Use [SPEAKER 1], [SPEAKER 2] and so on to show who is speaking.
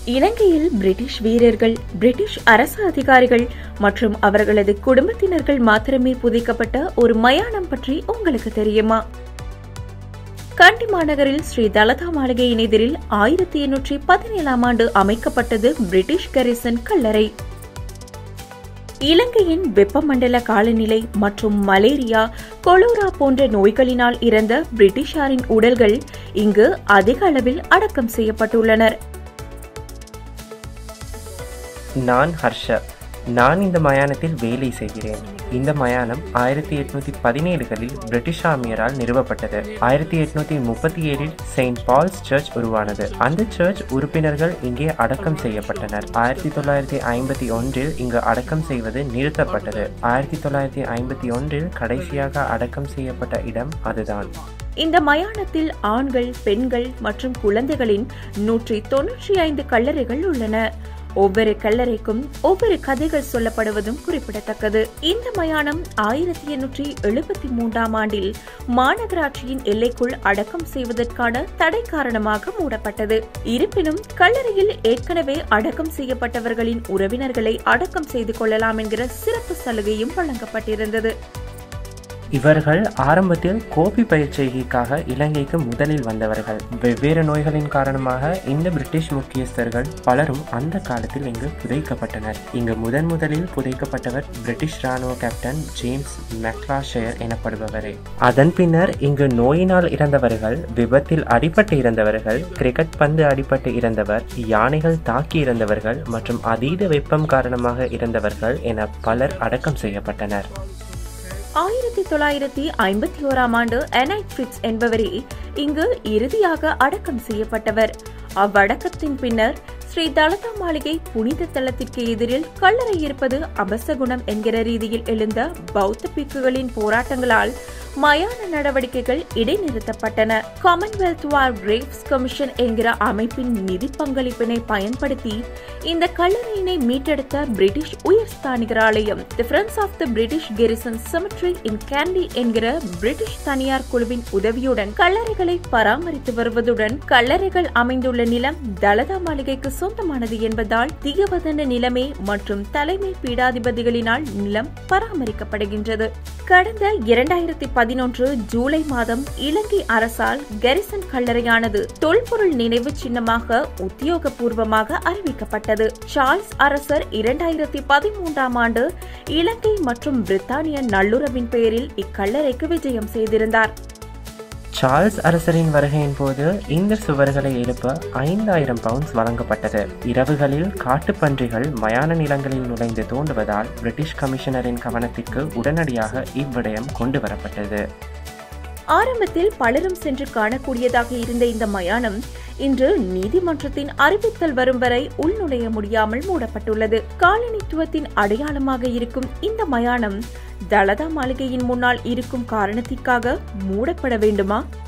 [SPEAKER 1] இலங்கையில் பிரிட்டிஷ் வீரர்கள் பிரிட்டிஷ் அரசு அதிகாரிகள் மற்றும் அவர்களது குடும்பத்தினர்கள் மாத்திரமே புதைக்கப்பட்ட ஒரு மயானம் பற்றி உங்களுக்கு தெரியுமா கண்டி மாநகரில் ஸ்ரீ தலதா மாளிகையின் எதிரில் ஆயிரத்தி எண்ணூற்றி பதினேழாம் ஆண்டு அமைக்கப்பட்டது பிரிட்டிஷ் கரிசன் கல்லறை இலங்கையின் வெப்பமண்டல காலநிலை மற்றும் மலேரியா கொலோரா போன்ற நோய்களினால் இறந்த பிரிட்டிஷாரின் உடல்கள் இங்கு அதிக அளவில் அடக்கம் செய்யப்பட்டுள்ளனர்
[SPEAKER 2] நான் ஹர்ஷ நான் இந்த மயானத்தில் வேலை செய்கிறேன் இந்த மயானம் ஆயிரத்தி எட்நூத்தி பதினேழுகளில் பிரிட்டிஷ் ஆர்மியரால் நிறுவப்பட்டது ஆயிரத்தி எட்நூத்தி முப்பத்தி ஏழில் செயின்ட் பால்ஸ் சர்ச் உருவானது அந்த சர்ச் உறுப்பினர்கள் இங்கே அடக்கம் செய்யப்பட்டனர் ஆயிரத்தி தொள்ளாயிரத்தி ஐம்பத்தி ஒன்றில் இங்கு அடக்கம் செய்வது நிறுத்தப்பட்டது ஆயிரத்தி தொள்ளாயிரத்தி ஐம்பத்தி ஒன்றில் கடைசியாக அடக்கம் செய்யப்பட்ட இடம் அதுதான்
[SPEAKER 1] இந்த மயானத்தில் ஆண்கள் பெண்கள் மற்றும் குழந்தைகளின் நூற்றி தொன்னூற்றி ஐந்து கல்லறைகள் உள்ளன ஒவ்வொரு கல்லறைக்கும் ஒவ்வொரு கதைகள் சொல்லப்படுவதும் குறிப்பிடத்தக்கது இந்த மயானம் ஆயிரத்தி எண்ணூற்றி எழுபத்தி மூன்றாம் ஆண்டில் மாநகராட்சியின் எல்லைக்குள் அடக்கம் செய்வதற்கான தடை காரணமாக மூடப்பட்டது இருப்பினும் கல்லறையில் ஏற்கனவே அடக்கம் செய்யப்பட்டவர்களின் உறவினர்களை அடக்கம் செய்து கொள்ளலாம் என்கிற சிறப்பு சலுகையும் வழங்கப்பட்டிருந்தது
[SPEAKER 2] இவர்கள் ஆரம்பத்தில் கோபி பயிற்சிக்காக இலங்கைக்கு முதலில் வந்தவர்கள் வெவ்வேறு நோய்களின் காரணமாக இந்த பிரிட்டிஷ் முக்கியஸ்தர்கள் பலரும் அந்த காலத்தில் இங்கு புதைக்கப்பட்டனர் இங்கு முதன் முதலில் புதைக்கப்பட்டவர் பிரிட்டிஷ் ராணுவ கேப்டன் ஜேம்ஸ் மெக்லாஷயர் எனப்படுபவரே அதன் பின்னர் இங்கு நோயினால் இறந்தவர்கள் விபத்தில் அடிபட்டு இறந்தவர்கள் கிரிக்கெட் பந்து அடிபட்டு இறந்தவர் யானைகள் தாக்கி இறந்தவர்கள் மற்றும் அதீத வெப்பம் காரணமாக இறந்தவர்கள் என பலர் அடக்கம் செய்யப்பட்டனர்
[SPEAKER 1] ஆயிரத்தி தொள்ளாயிரத்தி ஐம்பத்தி ஓராம் ஆண்டு எனைட் ஃபிட்ஸ் என்பவரே இங்கு இறுதியாக அடக்கம் செய்யப்பட்டவர் அவ்வடக்கத்தின் பின்னர் ஸ்ரீ தலதா மாளிகை புனித தலத்திற்கு எதிரில் கல்லறை இருப்பது அபசகுணம் என்கிற ரீதியில் எழுந்த பௌத்த பிக்குகளின் போராட்டங்களால் மயான நடவடிக்கைகள் இடைநிறுத்தப்பட்டன காமன்வெல்த் வார் கிரேவ்ஸ் கமிஷன் என்கிற அமைப்பின் நிதி பங்களிப்பினை பயன்படுத்தி இந்த கல்லறையினை மீட்டெடுத்த பிரிட்டிஷ் உயர்ஸ்தானிகர் ஆலயம் the Friends of the British Garrison Cemetery in Kandy என்கிற பிரிட்டிஷ் தனியார் குழுவின் உதவியுடன் கல்லறைகளை பராமரித்து வருவதுடன் கல்லறைகள் அமைந்துள்ள நிலம் தலதா மாளிகைக்கு சொந்தமானது என்பதால் திகவதன நிலைமை மற்றும் தலைமை பீடாதிபதிகளினால் நிலம் பராமரிக்கப்படுகின்றது கடந்த இரண்டாயிரத்தி பதினொன்று ஜூலை மாதம் இலங்கை அரசால் கெரிசன் கல்லறையானது தொல்பொருள் நினைவு சின்னமாக உத்தியோகபூர்வமாக அறிவிக்கப்பட்டது சார்ல்ஸ் அரசர் இரண்டாயிரத்தி பதிமூன்றாம் ஆண்டு இலங்கை மற்றும் பிரித்தானிய நல்லுறவின் பெயரில் இக்கல்லறைக்கு விஜயம் செய்திருந்தார்
[SPEAKER 2] சார்ல்ஸ் அரசரின் வருகையின் போது இந்த சுவர்களை எழுப்ப ஐந்தாயிரம் பவுண்ட்ஸ் வழங்கப்பட்டது இரவுகளில் காட்டுப்பன்றிகள் மயான நிலங்களில் நுழைந்து தோண்டுவதால் பிரிட்டிஷ் கமிஷனரின் கவனத்திற்கு உடனடியாக இவ்விடயம் கொண்டு வரப்பட்டது
[SPEAKER 1] ஆரம்பத்தில் பலரும் சென்று காணக்கூடியதாக இருந்த இந்த மயானம் இன்று நீதிமன்றத்தின் அறிவித்தல் வரும் வரை உள்நுழைய முடியாமல் மூடப்பட்டுள்ளது காலனித்துவத்தின் அடையாளமாக இருக்கும் இந்த மயானம் தலதா மாளிகையின் முன்னால் இருக்கும் காரணத்திற்காக மூடப்பட வேண்டுமா